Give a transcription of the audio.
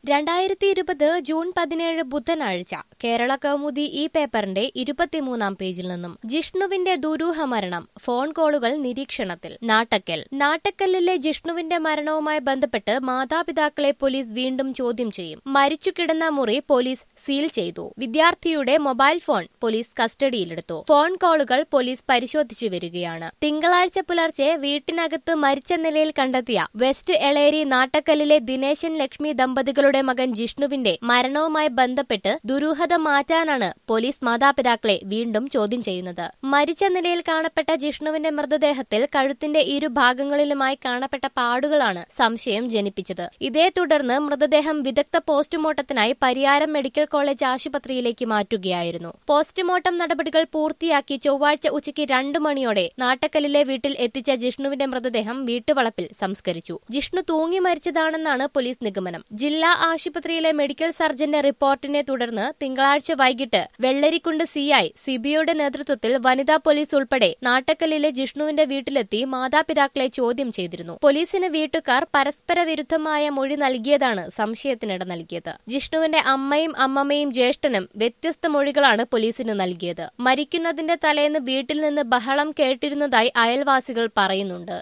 രണ്ടായിരത്തി ഇരുപത് ജൂൺ പതിനേഴ് ബുധനാഴ്ച കേരള കൗമുദി ഈ പേപ്പറിന്റെ ഇരുപത്തിമൂന്നാം പേജിൽ നിന്നും ജിഷ്ണുവിന്റെ ദുരൂഹ മരണം ഫോൺ കോളുകൾ നിരീക്ഷണത്തിൽ നാട്ടക്കൽ നാട്ടക്കല്ലിലെ ജിഷ്ണുവിന്റെ മരണവുമായി ബന്ധപ്പെട്ട് മാതാപിതാക്കളെ പോലീസ് വീണ്ടും ചോദ്യം ചെയ്യും മരിച്ചു കിടന്ന മുറി പോലീസ് സീൽ ചെയ്തു വിദ്യാർത്ഥിയുടെ മൊബൈൽ ഫോൺ പോലീസ് കസ്റ്റഡിയിലെടുത്തു ഫോൺ കോളുകൾ പോലീസ് പരിശോധിച്ചു വരികയാണ് തിങ്കളാഴ്ച പുലർച്ചെ വീട്ടിനകത്ത് മരിച്ച നിലയിൽ കണ്ടെത്തിയ വെസ്റ്റ് എളേരി നാട്ടക്കല്ലിലെ ദിനേശൻ ലക്ഷ്മി ദമ്പതികളുടെ മകൻ ജിഷ്ണുവിന്റെ മരണവുമായി ബന്ധപ്പെട്ട് ദുരൂഹത മാറ്റാനാണ് പോലീസ് മാതാപിതാക്കളെ വീണ്ടും ചോദ്യം ചെയ്യുന്നത് മരിച്ച നിലയിൽ കാണപ്പെട്ട ജിഷ്ണുവിന്റെ മൃതദേഹത്തിൽ കഴുത്തിന്റെ ഇരുഭാഗങ്ങളിലുമായി കാണപ്പെട്ട പാടുകളാണ് സംശയം ജനിപ്പിച്ചത് ഇതേ തുടർന്ന് മൃതദേഹം വിദഗ്ധ പോസ്റ്റ്മോർട്ടത്തിനായി പരിയാരം മെഡിക്കൽ കോളേജ് ആശുപത്രിയിലേക്ക് മാറ്റുകയായിരുന്നു പോസ്റ്റ്മോർട്ടം നടപടികൾ പൂർത്തിയാക്കി ചൊവ്വാഴ്ച ഉച്ചയ്ക്ക് രണ്ടു മണിയോടെ നാട്ടക്കല്ലിലെ വീട്ടിൽ എത്തിച്ച ജിഷ്ണുവിന്റെ മൃതദേഹം വീട്ടുവളപ്പിൽ സംസ്കരിച്ചു ജിഷ്ണു തൂങ്ങി മരിച്ചതാണെന്നാണ് പോലീസ് നിഗമനം ജില്ലാ ആശുപത്രിയിലെ മെഡിക്കൽ സർജന്റെ റിപ്പോർട്ടിനെ തുടർന്ന് തിങ്കളാഴ്ച വൈകിട്ട് വെള്ളരിക്കുണ്ട് സിഐ സിബിയുടെ നേതൃത്വത്തിൽ വനിതാ പോലീസ് ഉൾപ്പെടെ നാട്ടക്കല്ലിലെ ജിഷ്ണുവിന്റെ വീട്ടിലെത്തി മാതാപിതാക്കളെ ചോദ്യം ചെയ്തിരുന്നു പോലീസിന് വീട്ടുകാർ പരസ്പര വിരുദ്ധമായ മൊഴി നൽകിയതാണ് സംശയത്തിനിട നൽകിയത് ജിഷ്ണുവിന്റെ അമ്മയും അമ്മമ്മയും ജ്യേഷ്ഠനും വ്യത്യസ്ത മൊഴികളാണ് പോലീസിന് നൽകിയത് മരിക്കുന്നതിന്റെ തലേന്ന് വീട്ടിൽ നിന്ന് ബഹളം കേട്ടിരുന്നതായി അയൽവാസികൾ പറയുന്നുണ്ട്